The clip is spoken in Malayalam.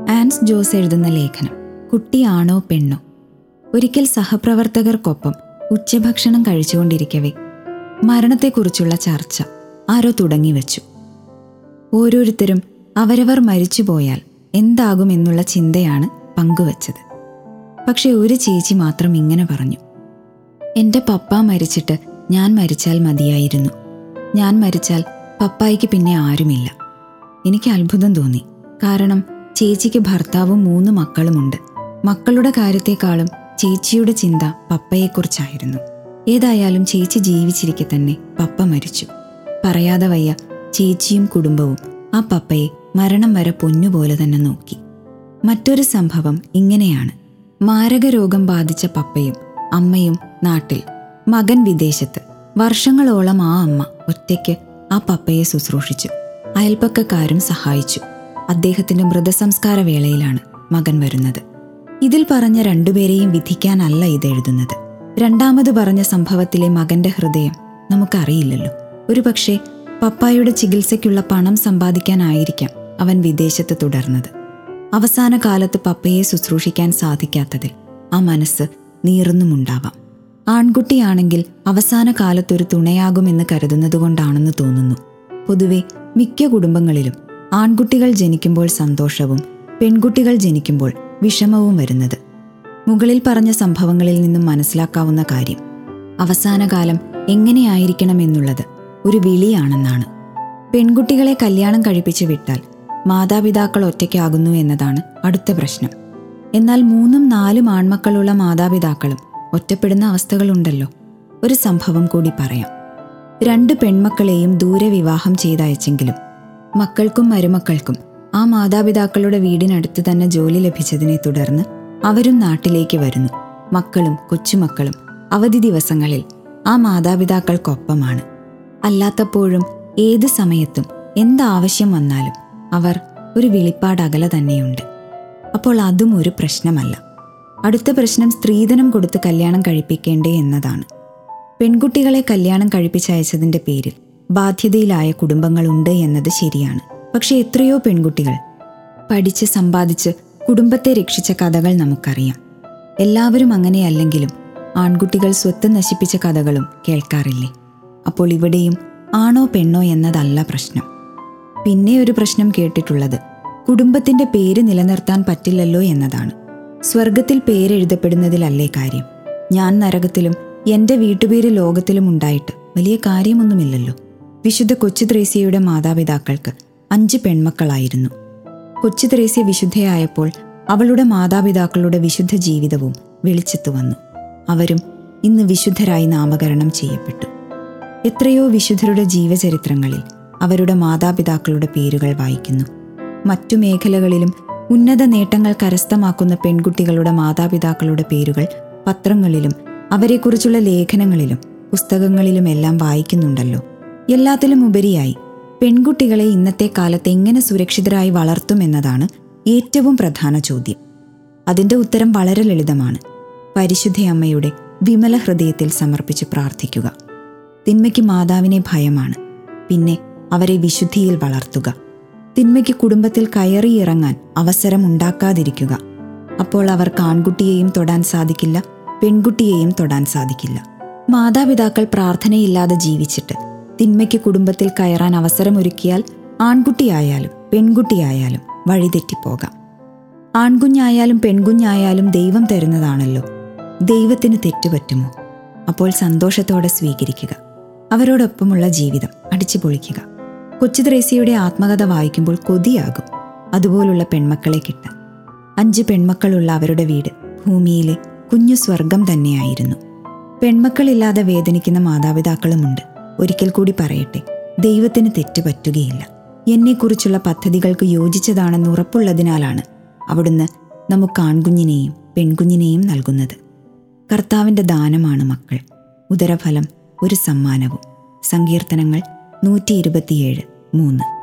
ആൻസ് ജോസ് എഴുതുന്ന ലേഖനം കുട്ടിയാണോ പെണ്ണോ ഒരിക്കൽ സഹപ്രവർത്തകർക്കൊപ്പം ഉച്ചഭക്ഷണം കഴിച്ചുകൊണ്ടിരിക്കവേ മരണത്തെക്കുറിച്ചുള്ള ചർച്ച ആരോ തുടങ്ങിവെച്ചു ഓരോരുത്തരും അവരവർ മരിച്ചുപോയാൽ എന്താകുമെന്നുള്ള ചിന്തയാണ് പങ്കുവച്ചത് പക്ഷെ ഒരു ചേച്ചി മാത്രം ഇങ്ങനെ പറഞ്ഞു എൻ്റെ പപ്പ മരിച്ചിട്ട് ഞാൻ മരിച്ചാൽ മതിയായിരുന്നു ഞാൻ മരിച്ചാൽ പപ്പായ്ക്ക് പിന്നെ ആരുമില്ല എനിക്ക് അത്ഭുതം തോന്നി കാരണം ചേച്ചിക്ക് ഭർത്താവും മൂന്ന് മക്കളുമുണ്ട് മക്കളുടെ കാര്യത്തെക്കാളും ചേച്ചിയുടെ ചിന്ത പപ്പയെക്കുറിച്ചായിരുന്നു ഏതായാലും ചേച്ചി ജീവിച്ചിരിക്കെ തന്നെ പപ്പ മരിച്ചു പറയാതെ വയ്യ ചേച്ചിയും കുടുംബവും ആ പപ്പയെ മരണം വരെ പൊന്നുപോലെ തന്നെ നോക്കി മറ്റൊരു സംഭവം ഇങ്ങനെയാണ് മാരകരോഗം ബാധിച്ച പപ്പയും അമ്മയും നാട്ടിൽ മകൻ വിദേശത്ത് വർഷങ്ങളോളം ആ അമ്മ ഒറ്റയ്ക്ക് ആ പപ്പയെ ശുശ്രൂഷിച്ചു അയൽപ്പക്കക്കാരും സഹായിച്ചു അദ്ദേഹത്തിന്റെ മൃതസംസ്കാര വേളയിലാണ് മകൻ വരുന്നത് ഇതിൽ പറഞ്ഞ രണ്ടുപേരെയും വിധിക്കാനല്ല ഇത് എഴുതുന്നത് രണ്ടാമത് പറഞ്ഞ സംഭവത്തിലെ മകന്റെ ഹൃദയം നമുക്കറിയില്ലല്ലോ ഒരുപക്ഷെ പപ്പായുടെ ചികിത്സയ്ക്കുള്ള പണം സമ്പാദിക്കാനായിരിക്കാം അവൻ വിദേശത്ത് തുടർന്നത് അവസാന കാലത്ത് പപ്പയെ ശുശ്രൂഷിക്കാൻ സാധിക്കാത്തതിൽ ആ മനസ്സ് നീറുന്നുമുണ്ടാവാം ആൺകുട്ടിയാണെങ്കിൽ അവസാന കാലത്തൊരു തുണയാകുമെന്ന് കരുതുന്നതുകൊണ്ടാണെന്ന് തോന്നുന്നു പൊതുവെ മിക്ക കുടുംബങ്ങളിലും ആൺകുട്ടികൾ ജനിക്കുമ്പോൾ സന്തോഷവും പെൺകുട്ടികൾ ജനിക്കുമ്പോൾ വിഷമവും വരുന്നത് മുകളിൽ പറഞ്ഞ സംഭവങ്ങളിൽ നിന്നും മനസ്സിലാക്കാവുന്ന കാര്യം അവസാന കാലം എങ്ങനെയായിരിക്കണമെന്നുള്ളത് ഒരു വിളിയാണെന്നാണ് പെൺകുട്ടികളെ കല്യാണം കഴിപ്പിച്ചു വിട്ടാൽ മാതാപിതാക്കൾ ഒറ്റയ്ക്കാകുന്നു എന്നതാണ് അടുത്ത പ്രശ്നം എന്നാൽ മൂന്നും നാലും ആൺമക്കളുള്ള മാതാപിതാക്കളും ഒറ്റപ്പെടുന്ന അവസ്ഥകളുണ്ടല്ലോ ഒരു സംഭവം കൂടി പറയാം രണ്ട് പെൺമക്കളെയും ദൂരെ വിവാഹം ചെയ്തയച്ചെങ്കിലും മക്കൾക്കും മരുമക്കൾക്കും ആ മാതാപിതാക്കളുടെ വീടിനടുത്ത് തന്നെ ജോലി ലഭിച്ചതിനെ തുടർന്ന് അവരും നാട്ടിലേക്ക് വരുന്നു മക്കളും കൊച്ചുമക്കളും അവധി ദിവസങ്ങളിൽ ആ മാതാപിതാക്കൾക്കൊപ്പമാണ് അല്ലാത്തപ്പോഴും ഏത് സമയത്തും എന്താവശ്യം വന്നാലും അവർ ഒരു വിളിപ്പാട് അകലെ തന്നെയുണ്ട് അപ്പോൾ അതും ഒരു പ്രശ്നമല്ല അടുത്ത പ്രശ്നം സ്ത്രീധനം കൊടുത്ത് കല്യാണം കഴിപ്പിക്കേണ്ടേ എന്നതാണ് പെൺകുട്ടികളെ കല്യാണം കഴിപ്പിച്ചയച്ചതിന്റെ പേരിൽ ബാധ്യതയിലായ കുടുംബങ്ങളുണ്ട് എന്നത് ശരിയാണ് പക്ഷെ എത്രയോ പെൺകുട്ടികൾ പഠിച്ച് സമ്പാദിച്ച് കുടുംബത്തെ രക്ഷിച്ച കഥകൾ നമുക്കറിയാം എല്ലാവരും അങ്ങനെയല്ലെങ്കിലും ആൺകുട്ടികൾ സ്വത്ത് നശിപ്പിച്ച കഥകളും കേൾക്കാറില്ലേ അപ്പോൾ ഇവിടെയും ആണോ പെണ്ണോ എന്നതല്ല പ്രശ്നം പിന്നെ ഒരു പ്രശ്നം കേട്ടിട്ടുള്ളത് കുടുംബത്തിന്റെ പേര് നിലനിർത്താൻ പറ്റില്ലല്ലോ എന്നതാണ് സ്വർഗത്തിൽ പേരെഴുതപ്പെടുന്നതിലല്ലേ കാര്യം ഞാൻ നരകത്തിലും എന്റെ വീട്ടുപേര് ലോകത്തിലും ഉണ്ടായിട്ട് വലിയ കാര്യമൊന്നുമില്ലല്ലോ വിശുദ്ധ കൊച്ചു ത്രേസ്യയുടെ മാതാപിതാക്കൾക്ക് അഞ്ച് പെൺമക്കളായിരുന്നു കൊച്ചു ത്രേസ്യ വിശുദ്ധയായപ്പോൾ അവളുടെ മാതാപിതാക്കളുടെ വിശുദ്ധ ജീവിതവും വെളിച്ചത്തു വന്നു അവരും ഇന്ന് വിശുദ്ധരായി നാമകരണം ചെയ്യപ്പെട്ടു എത്രയോ വിശുദ്ധരുടെ ജീവചരിത്രങ്ങളിൽ അവരുടെ മാതാപിതാക്കളുടെ പേരുകൾ വായിക്കുന്നു മറ്റു മേഖലകളിലും ഉന്നത നേട്ടങ്ങൾ കരസ്ഥമാക്കുന്ന പെൺകുട്ടികളുടെ മാതാപിതാക്കളുടെ പേരുകൾ പത്രങ്ങളിലും അവരെക്കുറിച്ചുള്ള ലേഖനങ്ങളിലും പുസ്തകങ്ങളിലുമെല്ലാം വായിക്കുന്നുണ്ടല്ലോ എല്ലാത്തിലും ഉപരിയായി പെൺകുട്ടികളെ ഇന്നത്തെ കാലത്ത് എങ്ങനെ സുരക്ഷിതരായി വളർത്തുമെന്നതാണ് ഏറ്റവും പ്രധാന ചോദ്യം അതിന്റെ ഉത്തരം വളരെ ലളിതമാണ് പരിശുദ്ധയമ്മയുടെ വിമല ഹൃദയത്തിൽ സമർപ്പിച്ച് പ്രാർത്ഥിക്കുക തിന്മയ്ക്ക് മാതാവിനെ ഭയമാണ് പിന്നെ അവരെ വിശുദ്ധിയിൽ വളർത്തുക തിന്മയ്ക്ക് കുടുംബത്തിൽ കയറിയിറങ്ങാൻ അവസരം ഉണ്ടാക്കാതിരിക്കുക അപ്പോൾ അവർക്ക് ആൺകുട്ടിയെയും തൊടാൻ സാധിക്കില്ല പെൺകുട്ടിയെയും തൊടാൻ സാധിക്കില്ല മാതാപിതാക്കൾ പ്രാർത്ഥനയില്ലാതെ ജീവിച്ചിട്ട് തിന്മയ്ക്ക് കുടുംബത്തിൽ കയറാൻ അവസരമൊരുക്കിയാൽ ആൺകുട്ടിയായാലും പെൺകുട്ടിയായാലും വഴിതെറ്റിപ്പോകാം ആൺകുഞ്ഞായാലും പെൺകുഞ്ഞായാലും ദൈവം തരുന്നതാണല്ലോ ദൈവത്തിന് തെറ്റുപറ്റുമോ അപ്പോൾ സന്തോഷത്തോടെ സ്വീകരിക്കുക അവരോടൊപ്പമുള്ള ജീവിതം അടിച്ചു പൊളിക്കുക കൊച്ചു ത്രേസ്യയുടെ ആത്മകഥ വായിക്കുമ്പോൾ കൊതിയാകും അതുപോലുള്ള പെൺമക്കളെ കിട്ടാൻ അഞ്ച് പെൺമക്കളുള്ള അവരുടെ വീട് ഭൂമിയിലെ കുഞ്ഞു സ്വർഗം തന്നെയായിരുന്നു പെൺമക്കളില്ലാതെ വേദനിക്കുന്ന മാതാപിതാക്കളുമുണ്ട് ഒരിക്കൽ കൂടി പറയട്ടെ ദൈവത്തിന് തെറ്റ് പറ്റുകയില്ല എന്നെക്കുറിച്ചുള്ള പദ്ധതികൾക്ക് യോജിച്ചതാണെന്ന് ഉറപ്പുള്ളതിനാലാണ് അവിടുന്ന് നമുക്ക് ആൺകുഞ്ഞിനെയും പെൺകുഞ്ഞിനെയും നൽകുന്നത് കർത്താവിൻ്റെ ദാനമാണ് മക്കൾ ഉദരഫലം ഒരു സമ്മാനവും സങ്കീർത്തനങ്ങൾ നൂറ്റി ഇരുപത്തിയേഴ് മൂന്ന്